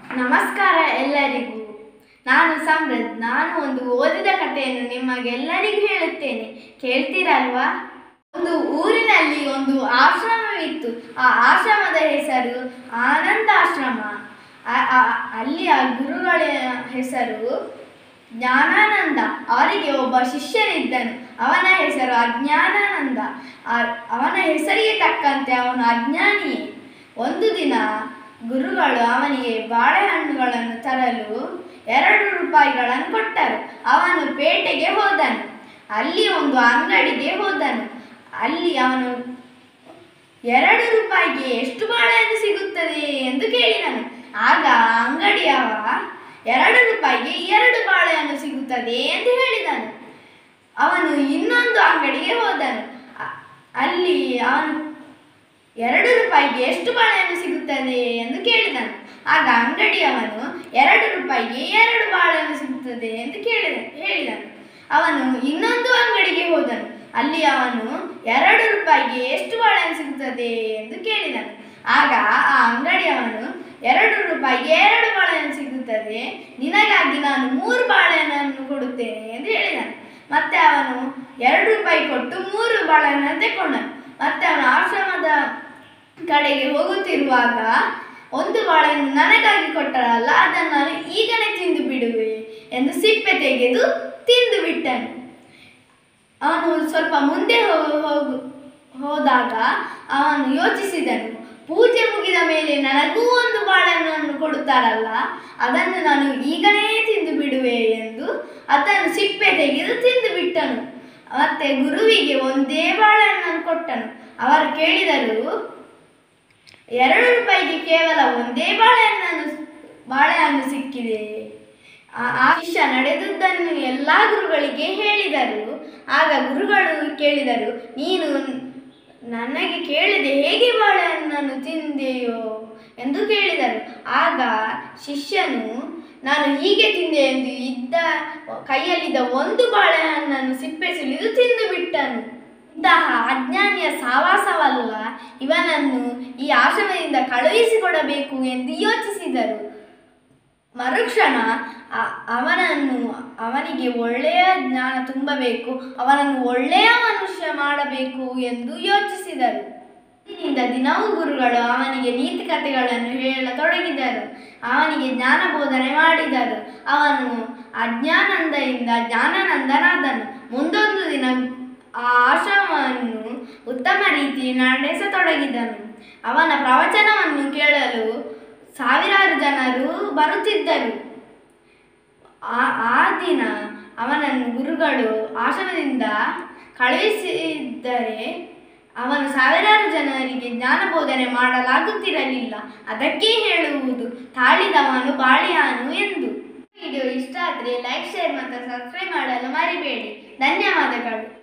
ನಮಸ್ಕಾರ ಎಲ್ಲರಿಗೂ ನಾನು ಸಮೃದ್ಧ್ ನಾನು ಒಂದು ಓದಿದ ಕಥೆಯನ್ನು ನಿಮಗೆಲ್ಲರಿಗೂ ಹೇಳುತ್ತೇನೆ ಕೇಳ್ತೀರಲ್ವಾ ಒಂದು ಊರಿನಲ್ಲಿ ಒಂದು ಆಶ್ರಮವಿತ್ತು ಆ ಆಶ್ರಮದ ಹೆಸರು ಆನಂದಾಶ್ರಮ ಆ- ಆ- ಅಲ್ಲಿಯ ಗುರುಗಳ ಹೆಸರು ಜ್ಞಾನಾನಂದ ಅವರಿಗೆ ಒಬ್ಬ ಶಿಷ್ಯನಿದ್ದನು ಅವನ ಹೆಸರು ಅಜ್ಞಾನಾನಂದ ಆ- ಅವನ ಹೆಸರಿಗೆ ತಕ್ಕಂತೆ ಅವನು ಅಜ್ಞಾನಿಯೇ ಒಂದು ದಿನ ಗುರುಗಳು ಅವನಿಗೆ ಬಾಳೆಹಣ್ಣುಗಳನ್ನು ತರಲು ಎರಡು ರೂಪಾಯಿಗಳನ್ನು ಕೊಟ್ಟರು ಅವನು ಪೇಟೆಗೆ ಹೋದನು ಅಲ್ಲಿ ಒಂದು ಅಂಗಡಿಗೆ ಹೋದನು ಅಲ್ಲಿ ಅವನು ಎರಡು ರೂಪಾಯಿಗೆ ಎಷ್ಟು ಬಾಳೆಹಣ್ಣು ಸಿಗುತ್ತದೆ ಎಂದು ಕೇಳಿದನು ಆಗ ಆ ಅಂಗಡಿಯವ ಎರಡು ರೂಪಾಯಿಗೆ ಎರಡು ಬಾಳೆಹಣ್ಣು ಸಿಗುತ್ತದೆ ಎಂದು ಹೇಳಿದನು ಅವನು ಇನ್ನೊಂದು ಅಂಗಡಿಗೆ ಹೋದನು ಅ- ಅಲ್ಲಿ ಅವನು ಎರಡು ರೂಪಾಯಿಗೆ ಎಷ್ಟು ಬಾಳೆಹಣ್ಣು ಸಿಗುತ್ತದೆ ಎಂದು ಕೇಳಿದನು ಆಗ ಅಂಗಡಿಯವನು ಎರಡು ರೂಪಾಯಿಗೆ ಎರಡು ಬಾಳೆಹಣ್ಣು ಸಿಗುತ್ತದೆ ಎಂದು ಕೇಳಿದ ಹೇಳಿದನು ಅವನು ಇನ್ನೊಂದು ಅಂಗಡಿಗೆ ಹೋದನು ಅಲ್ಲಿ ಅವನು ಎರಡು ರೂಪಾಯಿಗೆ ಎಷ್ಟು ಬಾಳೆಹಣ್ಣು ಸಿಗುತ್ತದೆ ಎಂದು ಕೇಳಿದನು ಆಗ ಆ ಅಂಗಡಿಯವನು ಎರಡು ರೂಪಾಯಿಗೆ ಎರಡು ಬಾಳೆಹಣ್ಣು ಸಿಗುತ್ತದೆ ನಿನಗಾಗಿ ನಾನು ಮೂರು ಬಾಳೆಹಣ್ಣನ್ನು ಕೊಡುತ್ತೇನೆ ಎಂದು ಹೇಳಿದನು ಮತ್ತೆ ಅವನು ಎರಡು ರೂಪಾಯಿ ಕೊಟ್ಟು ಮೂರು ಬಾಳೆಹಣ್ಣನ್ನು ತೆಕ್ಕೊಂಡನು ಮತ್ತೆ ಅವನು ಆಶ್ರಮದ ಕಡೆಗೆ ಹೋಗುತ್ತಿರುವಾಗ ಒಂದು ಬಾಳೆಹಣ್ಣು ನನಗಾಗಿ ಕೊಟ್ಟರಲ್ಲ ಅದನ್ನು ನಾನು ಈಗಲೇ ತಿಂದು ಬಿಡುವೆ ಎಂದು ಸಿಪ್ಪೆ ತೆಗೆದು ತಿಂದು ಬಿಟ್ಟನು ಅವನು ಸ್ವಲ್ಪ ಮುಂದೆ ಹೋಗು ಹೋಗು ಹೋದಾಗ ಅವನು ಯೋಚಿಸಿದನು ಪೂಜೆ ಮುಗಿದ ಮೇಲೆ ನನಗೂ ಒಂದು ಬಾಳೆಹಣ್ಣನ್ನು ಕೊಡುತ್ತಾರಲ್ಲ ಅದನ್ನು ನಾನು ಈಗಲೇ ತಿಂದು ಬಿಡುವೆ ಎಂದು ಅದನ್ನು ಸಿಪ್ಪೆ ತೆಗೆದು ತಿಂದು ಬಿಟ್ಟನು ಮತ್ತೆ ಗುರುವಿಗೆ ಒಂದೇ ಬಾಳೆಹಣ್ಣನ್ನು ಕೊಟ್ಟನು ಅವರು ಕೇಳಿದರು ಎರಡು ರೂಪಾಯಿಗೆ ಕೇವಲ ಒಂದೇ ಬಾಳೆಹಣ್ಣನ್ನು ಬಾಳೆಹಣ್ಣು ಸಿಕ್ಕಿದೆ ಆ- ಆ ಶಿಷ್ಯ ನಡೆದುದನ್ನು ಎಲ್ಲ ಗುರುಗಳಿಗೆ ಹೇಳಿದರು ಆಗ ಗುರುಗಳು ಕೇಳಿದರು ನೀನು ನನಗೆ ಕೇಳಿದೆ ಹೇಗೆ ಬಾಳೆಹಣ್ಣನ್ನು ತಿಂದೆಯೋ ಎಂದು ಕೇಳಿದರು ಆಗ ಶಿಷ್ಯನು ನಾನು ಹೀಗೆ ತಿಂದೆ ಎಂದು ಇದ್ದ ಕೈಯಲ್ಲಿದ್ದ ಒಂದು ಬಾಳೆಹಣ್ಣನ್ನು ಸಿಪ್ಪೆ ಸುಲಿದು ತಿಂದು ಬಿಟ್ಟನು ಇಂತಹ ಅಜ್ಞಾನಿಯ ಸಾವಾಸವಲ್ಲ ಇವನನ್ನು ಈ ಆಶ್ರಮದಿಂದ ಕಳುಹಿಸಿಕೊಡಬೇಕು ಎಂದು ಯೋಚಿಸಿದರು ಮರುಕ್ಷಣ ಅ- ಅವನನ್ನು ಅವನಿಗೆ ಒಳ್ಳೆಯ ಜ್ಞಾನ ತುಂಬಬೇಕು ಅವನನ್ನು ಒಳ್ಳೆಯ ಮನುಷ್ಯ ಮಾಡಬೇಕು ಎಂದು ಯೋಚಿಸಿದರು ಇಂದ ದಿನವೂ ಗುರುಗಳು ಅವನಿಗೆ ನೀತಿ ಕಥೆಗಳನ್ನು ಹೇಳತೊಡಗಿದರು ಅವನಿಗೆ ಜ್ಞಾನ ಬೋಧನೆ ಮಾಡಿದರು ಅವನು ಅಜ್ಞಾನಂದದಿಂದ ಜ್ಞಾನಾನಂದನಾದನು ಮುಂದೊಂದು ದಿನ ಆ ಆಶ್ರಮವನ್ನು ಉತ್ತಮ ರೀತಿ ನಡೆಸತೊಡಗಿದನು ಅವನ ಪ್ರವಚನವನ್ನು ಕೇಳಲು ಸಾವಿರಾರು ಜನರು ಬರುತ್ತಿದ್ದರು ಆ ಆ ದಿನ ಅವನನ್ನು ಗುರುಗಳು ಆಶ್ರಮದಿಂದ ಕಳುಹಿಸಿದ್ದರೆ ಅವನು ಸಾವಿರಾರು ಜನರಿಗೆ ಜ್ಞಾನ ಬೋಧನೆ ಮಾಡಲಾಗುತ್ತಿರಲಿಲ್ಲ ಅದಕ್ಕೆ ಹೇಳುವುದು ತಾಳಿದವನು ಬಾಳಿಯಾನು ಎಂದು ವಿಡಿಯೋ ಇಷ್ಟ ಆದರೆ ಲೈಕ್ ಶೇರ್ ಮತ್ತು ಸಬ್ಸ್ಕ್ರೈಬ್ ಮಾಡಲು ಮರಿಬೇಡಿ ಧನ್ಯವಾದಗಳು